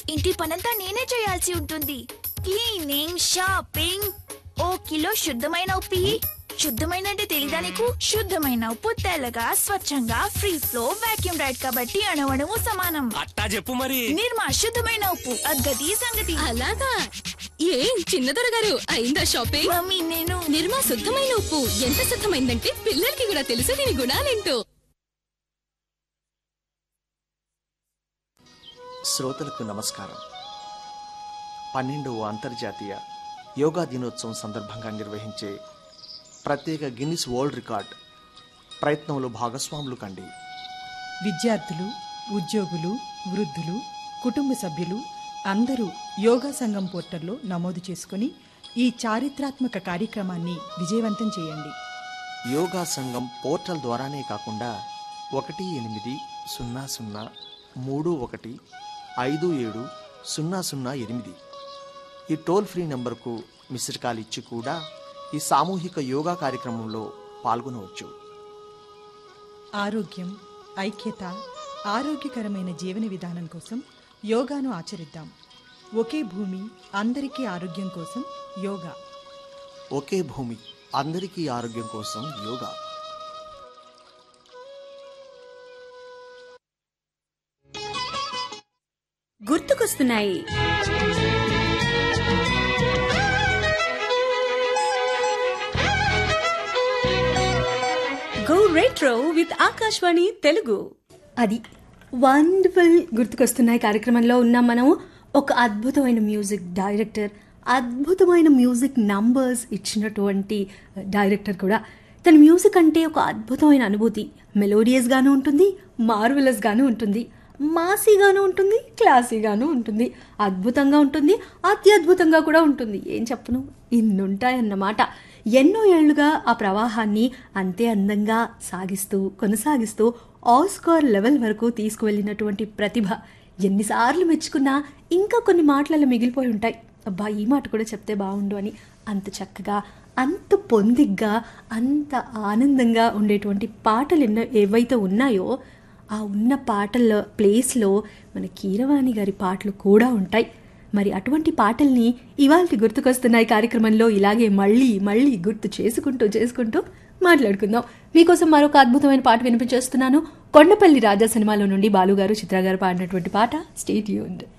ఇంటి పనంతా నేనే చేయాల్సి ఉంటుంది క్లీనింగ్ షాపింగ్ ఓ కిలో శుద్ధమైన ఉప్పి శుద్ధమైన అంటే తెలీదా నీకు శుద్ధమైన ఉప్పు తెల్లగా స్వచ్ఛంగా ఫ్రీ ఫ్లో వాక్యూమ్ రైడ్ కాబట్టి అణవణము సమానం అట్టా చెప్పు మరి నిర్మా శుద్ధమైన ఉప్పు అద్గతి సంగతి అలాగా ఏం చిన్నదొర గారు అయిందా షాపింగ్ మమ్మీ నేను నిర్మా శుద్ధమైన ఉప్పు ఎంత శుద్ధమైందంటే పిల్లలకి కూడా తెలుసు దీని గుణాలేంటో శ్రోతలకు నమస్కారం పన్నెండవ అంతర్జాతీయ యోగా దినోత్సవం సందర్భంగా నిర్వహించే ప్రత్యేక గిన్నిస్ వరల్డ్ రికార్డ్ ప్రయత్నంలో భాగస్వాములు కండి విద్యార్థులు ఉద్యోగులు వృద్ధులు కుటుంబ సభ్యులు అందరూ యోగా సంఘం పోర్టల్లో నమోదు చేసుకుని ఈ చారిత్రాత్మక కార్యక్రమాన్ని విజయవంతం చేయండి యోగా సంఘం పోర్టల్ ద్వారానే కాకుండా ఒకటి ఎనిమిది సున్నా సున్నా మూడు ఒకటి ఐదు ఏడు సున్నా సున్నా ఎనిమిది ఈ టోల్ ఫ్రీ నంబర్కు మిస్డ్ కాల్ ఇచ్చి కూడా ఈ సామూహిక యోగా కార్యక్రమంలో పాల్గొనవచ్చు ఆరోగ్యం ఐక్యత ఆరోగ్యకరమైన జీవన విధానం కోసం యోగాను ఆచరిద్దాం ఒకే భూమి అందరికీ ఆరోగ్యం కోసం యోగా ఒకే భూమి అందరికీ ఆరోగ్యం కోసం యోగా గుర్తుకొస్తున్నాయి go retro with Akashvani Telugu అది వండర్ఫుల్ గుర్తుకొస్తున్నాయి కార్యక్రమంలో ఉన్నాం మనం ఒక అద్భుతమైన మ్యూజిక్ డైరెక్టర్ అద్భుతమైన మ్యూజిక్ నంబర్స్ ఇచ్చినటువంటి డైరెక్టర్ కూడా తన మ్యూజిక్ అంటే ఒక అద్భుతమైన అనుభూతి మెలోడియస్గాను ఉంటుంది మార్వెలస్గాను ఉంటుంది మాసీగాను ఉంటుంది క్లాసీగాను ఉంటుంది అద్భుతంగా ఉంటుంది అత్యద్భుతంగా కూడా ఉంటుంది ఏం చెప్పను ఇన్నుంటాయన్నమాట ఎన్నో ఏళ్లుగా ఆ ప్రవాహాన్ని అంతే అందంగా సాగిస్తూ కొనసాగిస్తూ ఆస్కార్ లెవెల్ వరకు తీసుకువెళ్ళినటువంటి ప్రతిభ ఎన్నిసార్లు మెచ్చుకున్నా ఇంకా కొన్ని మాటలలో మిగిలిపోయి ఉంటాయి అబ్బా ఈ మాట కూడా చెప్తే బాగుండు అని అంత చక్కగా అంత పొందిగ్గా అంత ఆనందంగా ఉండేటువంటి పాటలు ఎన్నో ఏవైతే ఉన్నాయో ఆ ఉన్న పాటల ప్లేస్లో మన కీరవాణి గారి పాటలు కూడా ఉంటాయి మరి అటువంటి పాటల్ని ఇవాళ గుర్తుకొస్తున్నాయి కార్యక్రమంలో ఇలాగే మళ్ళీ మళ్ళీ గుర్తు చేసుకుంటూ చేసుకుంటూ మాట్లాడుకుందాం మీకోసం మరొక అద్భుతమైన పాట వినిపించేస్తున్నాను కొండపల్లి రాజా సినిమాలో నుండి బాలుగారు చిత్ర గారు పాడినటువంటి పాట స్టేట్ యూన్డ్